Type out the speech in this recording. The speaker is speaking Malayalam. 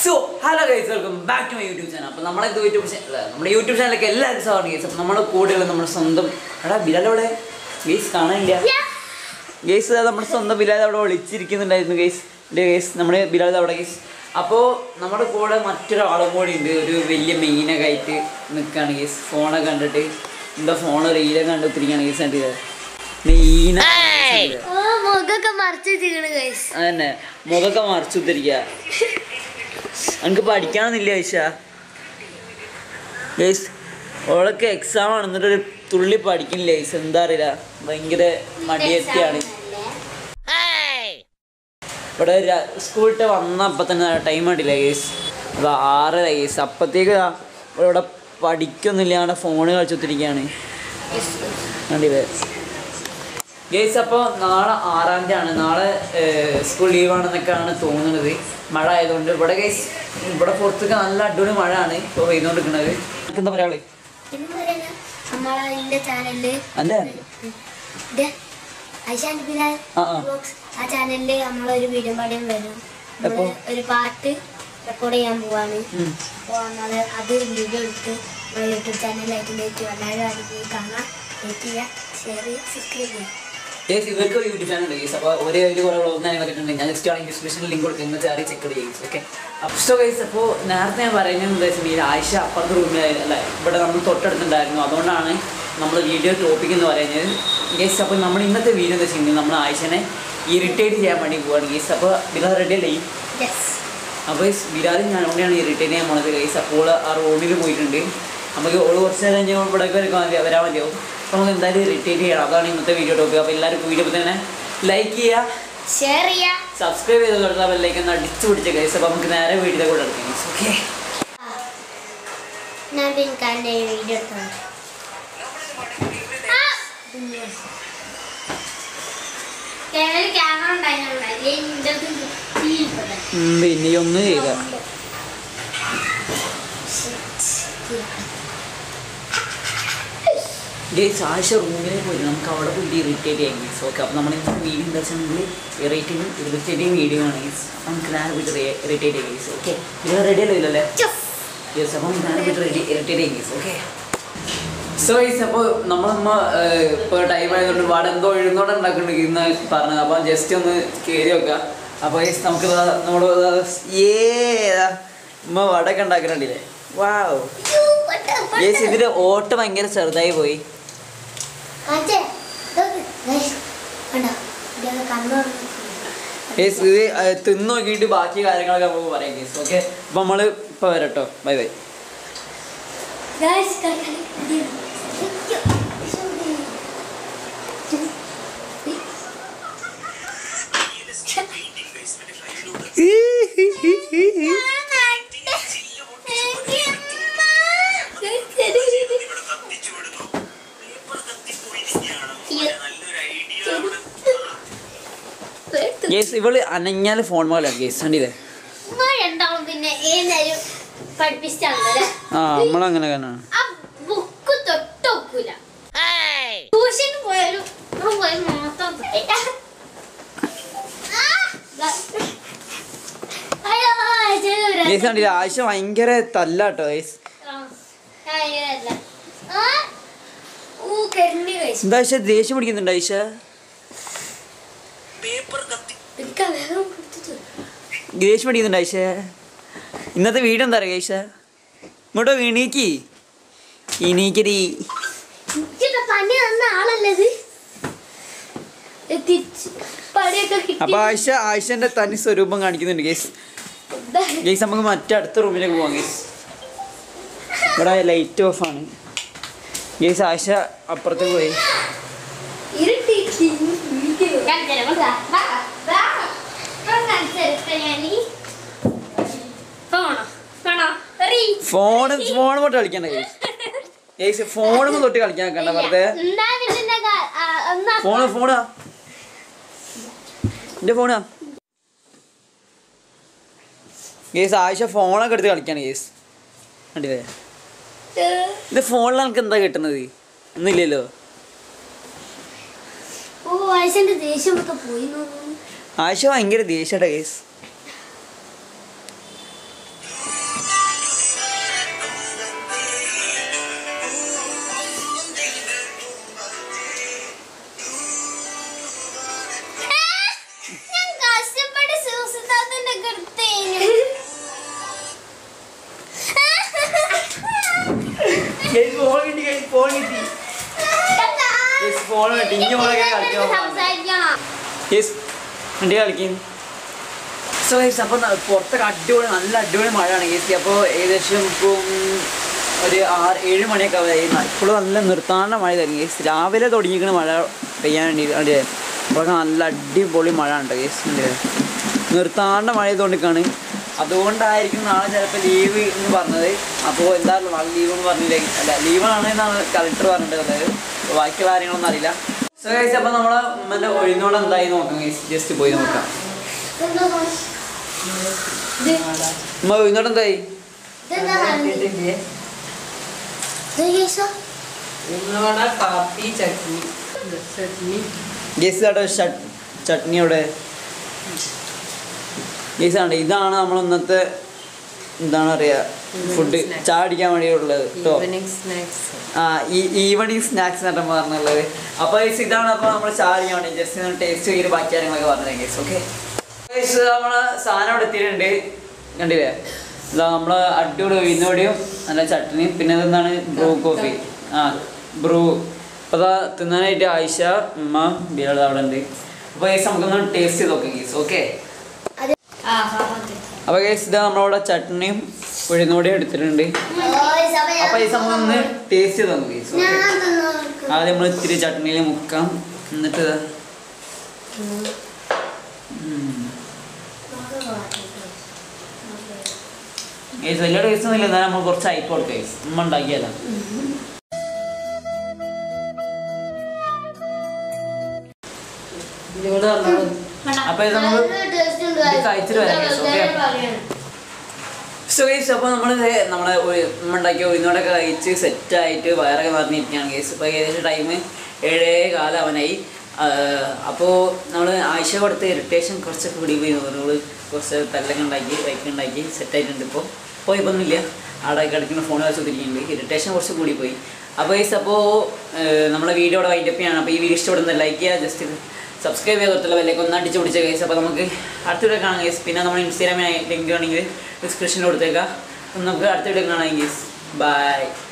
So hello guys welcome back to my YouTube channel അപ്പോൾ നമ്മളെ യൂട്യൂബ് ചാനൽ നമ്മുടെ യൂട്യൂബ് ചാനലിലേക്ക് എല്ലാവർക്കും സ്വാഗതം ഗൈസ് അപ്പോൾ നമ്മുടെ കൂടെയുള്ള നമ്മുടെ സ്വന്തം എടാ ബിലാൽ അവിടെ ഗൈസ് കാണാനില്ല ഗൈസ് നമ്മുടെ സ്വന്തം ബിലാൽ അവിടെ വിളിച്ചിരിക്കുന്നുണ്ടായിരുന്നു ഗൈസ് എൻ്റെ ഗൈസ് നമ്മുടെ ബിലാൽ അവിടെ ഗൈസ് അപ്പോൾ നമ്മുടെ കൂടെ മറ്റൊരാളും കൂടി ഉണ്ട് ഒരു വലിയ മെയിനൊക്കെ ആയിട്ട് നിൽക്കുകയാണ് ഗൈസ് ഫോണൊക്കെ കണ്ടിട്ട് എന്താ ഫോൺ റീലൊക്കെ കണ്ടിരിക്കുകയാണ് ഗൈസ് കണ്ടില്ല മെയിന ഓ മുഖമൊക്കെ മറച്ചു വെച്ചിരിക്കണ് ഗൈസ് അതന്നെ മുഖമൊക്കെ മറിച്ചുത്തിരിക്കുക എനിക്ക് പഠിക്കാനൊന്നുമില്ല ഐഷ ഗൈസ് ഓളൊക്കെ എക്സാം ആണ് എന്നിട്ട് ഒരു തുള്ളി പഠിക്കുന്നില്ല ഗൈസ് എന്താ അറിയില്ല ഭയങ്കര മടിയെത്തിയാണ് ഇവിടെ സ്കൂളിട്ട് വന്നപ്പോൾ തന്നെ ടൈം കണ്ടില്ല ഗൈസ് അത് ആറര ഗൈസ് അപ്പത്തേക്ക് ദാ ഇവിടെ പഠിക്കൊന്നുമില്ല അവിടെ ഫോണ് കളിച്ചുത്തിരിക്കുകയാണ് കണ്ടില്ലേ ഗേസ് അപ്പോൾ നാളെ ആറാം തീയതി ആണ് നാളെ സ്കൂൾ ലീവാണെന്നൊക്കെയാണ് തോന്നുന്നത് മഴ ആയതുകൊണ്ട് ഇവിടെ ഗേസ് ഇവിടെ പുറത്തൊക്കെ നല്ല അടിപൊളി മഴയാണ് ഇപ്പോൾ പെയ്തുകൊണ്ടിരിക്കുന്നത് എന്താ പറയാളേ നമ്മളെ എന്റെ ചാനലില് അല്ലേ ഇത് ഐഷാൻ ബിലാൽ ആ ആ വ്ലോഗ്സ് ആ ചാനലില് നമ്മളൊരു വീഡിയോ പാടിയും വരും നമ്മള് എപ്പോ? ഒരു പാട്ട് റെക്കോർഡ് ചെയ്യാൻ പോവാണ് ഉം. അപ്പോൾ നമ്മള് അത് വീഡിയോ എടുത്ത് നമ്മുടെ യൂട്യൂബ് ചാനലിലായിട്ട് ലേക്ക് എല്ലാവരും അതിൽ കാണാം ലൈക്ക് ചെയ്യുക ഷെയർ ചെയ്യുക സബ്സ്ക്രൈബ് ചെയ്യുക ഗേസ് ഇവർക്ക് ഒരു യൂട്യൂബ് ചാനൽ ഉണ്ട് ഗേസ് അപ്പോൾ ഒരേ ഒരു കുറേ വ്ളോഗ് കാര്യങ്ങളൊക്കെ ഉണ്ട് ഞാൻ ജസ്റ്റ് ആണെങ്കിൽ ഡിസ്ക്രിപ്ഷനിൽ ലിങ്ക് കൊടുത്ത് ഇന്ന് ചാരി ചെക്ക് ചെയ്യും ഓക്കെ അപ്പോൾ ഗൈസ് അപ്പോൾ നേരത്തെ ഞാൻ പറയുന്നത് എന്താ വെച്ചിട്ടുണ്ടെങ്കിൽ ആയിഷ അപ്പുറത്തെ റൂമിൽ അല്ല ഇവിടെ നമ്മൾ തൊട്ടടുത്തുണ്ടായിരുന്നു അതുകൊണ്ടാണ് നമ്മൾ വീഡിയോ ടോപ്പിക് എന്ന് പറയുന്നത് ഗേസ് അപ്പോൾ നമ്മൾ ഇന്നത്തെ വീഡിയോ എന്താ വെച്ചിട്ടുണ്ടെങ്കിൽ നമ്മൾ ആയിഷനെ ഇറിറ്റേറ്റ് ചെയ്യാൻ വേണ്ടി പോവാണ് ഗേസ് അപ്പോൾ ബിലാൽ റെഡി അല്ലേ യെസ് അപ്പോൾ ബിലാലും ഞാൻ ഓടെയാണ് ഇറിറ്റേറ്റ് ചെയ്യാൻ പോണത് ഗൈസ് അപ്പോൾ ആ റൂമിൽ പോയിട്ടുണ്ട് നമുക്ക് ഓള് കുറച്ച് നേരം കഴിഞ്ഞാൽ ഇവിടേക്ക് വരക്കാൻ മതി വരാൻ മതിയാവും അപ്പോൾ നമുക്ക് എന്തായാലും ഇറിറ്റേറ്റ് ചെയ്യണം അതാണ് ഇന്നത്തെ വീഡിയോ ടോപ്പിക് അപ്പോൾ എല്ലാവരും വീഡിയോ തന്നെ ലൈക്ക് ചെയ്യുക ഷെയർ ചെയ്യുക സബ്സ്ക്രൈബ് ചെയ്ത് കൊടുത്താൽ ബെല്ലേക്ക് ഒന്ന് അടിച്ചു പിടിച്ച ഗൈസ് അപ്പോൾ നമുക്ക് നേരെ വീഡിയോ കൂടെ എടുക്കാം ഓക്കെ ഞാൻ പിൻകാരൻ്റെ വീഡിയോ എടുത്താണ് ക്യാമറ ഉണ്ടായിരുന്നില്ലേ നിന്റെ പിന്നെ ഒന്ന് ചെയ്യുക ഗൈസ് ആഴ്ച റൂമിലേക്ക് പോയി നമുക്ക് അവിടെ പോയിട്ട് ഇറിറ്റേറ്റ് ചെയ്യാം ഗൈസ് ഓക്കെ അപ്പോൾ നമ്മൾ ഇന്നത്തെ വീഡിയോ എന്താ വെച്ചാൽ ഇറിറ്റേറ്റിംഗ് ഇറിറ്റേറ്റിംഗ് വീഡിയോ ആണ് ഗൈസ് അപ്പോൾ നമുക്ക് നേരെ പോയിട്ട് ഇറിറ്റേറ്റ് ചെയ്യാം ഗൈസ് ഓക്കെ ഇത് റെഡി അല്ലേ ഇല്ലല്ലേ യെസ് അപ്പം നേരെ പോയിട്ട് റെഡി ഇറിറ്റേറ്റ് ചെയ്യാം ഗൈസ് ഓക്കെ സോ ഗൈസ് അപ്പോൾ നമ്മളമ്മ ഇപ്പോൾ ടൈം ആയതുകൊണ്ട് വട എന്തോ എഴുന്നോടെ ഉണ്ടാക്കുന്നുണ്ട് ഇന്ന് പറഞ്ഞത് അപ്പോൾ ജസ്റ്റ് ഒന്ന് കയറി വെക്കാം അപ്പോൾ ഗൈസ് നമുക്ക് ദാ നമ്മുടെ ദാ ഏ ദാ ഉമ്മ വടയൊക്കെ ഉണ്ടാക്കുന്നുണ്ടല്ലേ വാവ് ഗൈസ് ഇതിൻ്റെ ഓട്ടം ഭയങ്കര ചെറുതായി പോയി കണ്ണു ഗൈസ് ഇത് ഏർ, തിന്ന് നോക്കിയിട്ട് ബാക്കി കാര്യങ്ങളൊക്കെ നമുക്ക് പറയാം ഗൈസ് ഓക്കെ അപ്പോൾ നമ്മൾ ഇപ്പോൾ വരട്ടോ ബൈ ബൈ Guys, കളി കളി കളി. ഗൈസ് ഇവള് അനങ്ങിയാൽ ഫോൺ മകളാണ് ഗൈസ് കണ്ടില്ലേ രണ്ടാളും പിന്നെ ഏതായാലും പഠിപ്പിച്ചാണല്ലേ ആ നമ്മളങ്ങനെ തന്നെ ആ ബുക്ക് തൊട്ടോക്കൂല ട്യൂഷന് പോയാലും ഇവിടെ പോയാൽ മാത്രം തൊട്ടേ. ആ, ദാ. അയ്യോ, ചെയ്തു വരാം. ഗൈസ് കണ്ടില്ലേ ആഴ്ച ഭയങ്കര തല്ലാട്ടോ ഗൈസ് ആ, ആ, ഇങ്ങനെയല്ല. ആ, ഊ, കരിഞ്ഞ് കഴിച്ചു. എന്താ ആഴ്ച ദേഷ്യം പിടിക്കുന്നുണ്ട് ആഴ്ച എടുക്ക, വേഗം കൊടുത്തിട്ട് വരൂ. ദേഷ്യം പിടിക്കുന്നുണ്ട് ആഴ്ച ഇന്നത്തെ വീഡിയോ എന്താ പറയുക ആഴ്ച ഇങ്ങോട്ടോ എണീക്കി എണീക്കരി ഇച്ചിരി പണി തന്ന ആളല്ലേ ഇത്? ഇത് തിരിച്ച് പണിയൊക്കെ കിട്ടി. അപ്പൊ ആഴ്ച ആഴ്ചന്റെ തനി സ്വരൂപം കാണിക്കുന്നുണ്ട് ഗൈസ് ദാ, ഗൈസ് നമുക്ക് മറ്റേ അടുത്ത റൂമിലേക്ക് പോവാം ഗൈസ് ഇവിടെ ലൈറ്റ് ഓഫ് ആണ് ഗൈസ് ആഴ്ച അപ്പുറത്തേക്ക് പോയി ഇരുട്ടിയിട്ട് വീട്ടിൽ ഞാൻ തരാം. വാ, വാ, വാ. ഇപ്പം കാണിച്ചു തരട്ടെ ഞാനീ. ഫോണോ? വേണോ? എറി. ഫോൺ ഫോൺ തൊട്ട് കളിക്കണ്ട ഗൈസ് ഗൈസ് ഫോണൊന്നും തൊട്ട് കളിക്കാൻ കണ്ട വെറുതെ എന്നാ പിന്നെ ഞാൻ കാ- ആ, എന്നാ ഫോണ് ഫോണാ എന്റെ ഫോണാ ഗേസ് ആഴ്ച ഫോണൊക്കെ എടുത്ത് കളിക്കാണ് ഗേസ് കണ്ടില്ലേ ഇത് ഫോണിൽ എനിക്ക് എന്താ കിട്ടുന്നത് ഒന്നുമില്ലല്ലോ ഓ ആയിഷന്റെ ദേഷ്യമൊക്കെ പോയി എന്ന് തോന്നുന്നു. ആഴ്ച ഭയങ്കര ദേഷ്യട്ടാ ഗേസ് മോള് ടിഞ്ഞു മോളൊക്കെ കളിക്കാൻ സംസാരിക്കണം യെസ് വണ്ടി കളിക്കും സോ ഗൈസ് അപ്പോൾ പുറത്തൊക്കെ അടിപൊളി നല്ല അടിപൊളി മഴയാണ് ഗൈസ് അപ്പോൾ ഏകദേശം ഇപ്പം ഒരു ആറ് ഏഴ് മണിയൊക്കെ ആവായി ഇപ്പോഴും നല്ല നിർത്താണ്ട മഴ തരും ഗൈസ് രാവിലെ തുടങ്ങിയിരിക്കുന്ന മഴ പെയ്യാൻ വേണ്ടി വേണ്ടി അപ്പോൾ നല്ല അടിപൊളി മഴ ഉണ്ട് ഗൈസ് നിർത്താണ്ട മഴ ചെയ്തുകൊണ്ടിരിക്കുകയാണ് അതുകൊണ്ടായിരിക്കും നാളെ ചിലപ്പോൾ ലീവ് എന്ന് പറഞ്ഞത് അപ്പോൾ എന്താ നാളെ ലീവ് എന്ന് പറഞ്ഞില്ലേ അല്ല ലീവാണ് എന്നാണ് കളക്ടർ പറഞ്ഞിട്ടുള്ളത് ബാക്കിയുള്ള കാര്യങ്ങളൊന്നും അറിയില്ല സോ ഗൈസ് അപ്പോൾ നമ്മളെ ഉമ്മൻ്റെ ഒഴിനോട് എന്തായി നോക്കാം ഗൈസ് ജസ്റ്റ് പോയി നോക്കാം ഇതെന്താ മോനെ? ഇത് ഉമ്മ ഒഴിനോട് എന്തായി ഇതെന്താ സാധനം? ഇത് കേസോ? ഉള്ളവട കാപ്പി ചട്നി ചട്നി ഗേസ് കേട്ടോ ചട്നി അവിടെ ഗേസ് കണ്ടോ ഇതാണ് നമ്മൾ ഇന്നത്തെ എന്താണ് പറയുക ഫുഡ് snack. ചായ അടിക്കാൻ വേണ്ടിയുള്ളത് കേട്ടോ ഈവനിങ് സ്നാക്സ് ആ ഈ ഈവനിങ് സ്നാക്സ് എന്നിട്ട് പറഞ്ഞുള്ളത് അപ്പോൾ ഗേസ് ഇതാണ് അപ്പോൾ നമ്മൾ ചായ അടിക്കാൻ വേണ്ടി ജസ്റ്റ് ഒന്ന് ടേസ്റ്റ് ചെയ്ത് ബാക്കി കാര്യങ്ങളൊക്കെ പറഞ്ഞത് ഗേസ് ഓക്കെ ഗേസ് നമ്മൾ സാധനം ഇവിടെ എത്തിയിട്ടുണ്ട് കണ്ടില്ലേ ഇതാ നമ്മൾ അടിപൊളി ഉഴുന്നോടിയും നല്ല ചട്നിയും പിന്നെ ഇതെന്താണ് ബ്രൂ കോഫി ആ ബ്രൂ അപ്പോൾ അതാ തിന്നാനായിട്ട് ആയിഷ ഉമ്മ ബിയാൾ അവിടെ ഉണ്ട് അപ്പോൾ ഗേസ് നമുക്കൊന്ന് ടേസ്റ്റ് ചെയ്ത് നോക്കാം ഗേസ് ഓക്കെ അത് ആ, ആ, അതെ. അപ്പോൾ ഗേസ് ഇതാ നമ്മളവിടെ ചട്നിയും ഉഴുന്നോടിയും എടുത്തിട്ടുണ്ട് ഓയ് സഭ ഞാൻ അപ്പോൾ ഈ സംഭവം ഒന്ന് ടേസ്റ്റ് ചെയ്ത് നോക്കാം ഗേസ് ഓക്കെ ഞാൻ തിന്നോൾക്ക്. ആദ്യം നമ്മൾ ഇത്തിരി ചട്നിയിൽ മുക്കാം എന്നിട്ട് ഇതാ. ഉം. ഗൈസ് വലിയ ടേസ്റ്റ് ഒന്നുമില്ല എന്നാൽ നമ്മൾ കുറച്ച് അയപ്പ് കൊടുക്കാം ഗൈസ് ഉമ്മ ഉണ്ടാക്കിയല്ല ഇതിലൂടെ വന്നോളൂ അപ്പോൾ ഇത് നമ്മൾ നല്ല taste ഉണ്ട് ഇത് കഴിച്ചിട്ട് വരാം guys, okay? ഞാൻ പറയാണ്. സോ ഗൈസ് അപ്പോൾ നമ്മൾ നമ്മളെ ഒരു- ഉമ്മ ഉണ്ടാക്കിയ ഉഴുന്നോടൊക്കെ കഴിച്ച് സെറ്റായിട്ട് വയറൊക്കെ നിറഞ്ഞിരിക്കുകയാണ് ഗൈസ് ഇപ്പോൾ ഏകദേശം ടൈം ഏഴേ കാലം അവനായി അപ്പോൾ നമ്മൾ ആഴ്ച കൊടുത്ത ഇറിറ്റേഷൻ കുറച്ചൊക്കെ കൂടി പോയി നമ്മൾ കുറച്ച് തല്ലൊക്കെ ഉണ്ടാക്കി ബൈക്ക് ഉണ്ടാക്കി സെറ്റായിട്ടുണ്ട് ഇപ്പോൾ ഇപ്പോൾ ഇപ്പൊന്നുമില്ല അവിടെ കിടക്കുന്ന ഫോൺ വെച്ച് ഒത്തിരിക്കുന്നുണ്ട് ഇറിറ്റേഷൻ കുറച്ച് കൂടി പോയി അപ്പോൾ ഗൈസ് അപ്പോൾ നമ്മളെ വീഡിയോ ഇവിടെ വൈൻഡപ്പ് ചെയ്യാണ് അപ്പോൾ ഈ വീഡിയോ ഇഷ്ടപ്പെടുന്ന ലൈക്ക് ചെയ്യുക ജസ്റ്റ് സബ്സ്ക്രൈബ് ചെയ്ത് കൊടുത്തുള്ള വിലയ്ക്ക് ഒന്ന് അടിച്ച് പിടിച്ച കേസ് അപ്പോൾ നമുക്ക് അടുത്ത വീഡിയോ കാണാം കേസ് പിന്നെ നമ്മൾ ഇൻസ്റ്റാഗ്രാമിൽ ലിങ്ക് ആണെങ്കിൽ ഡിസ്ക്രിപ്ഷനിൽ കൊടുത്തേക്കാം അപ്പം നമുക്ക് അടുത്ത വീഡിയോ കാണാം കേസ് ബൈ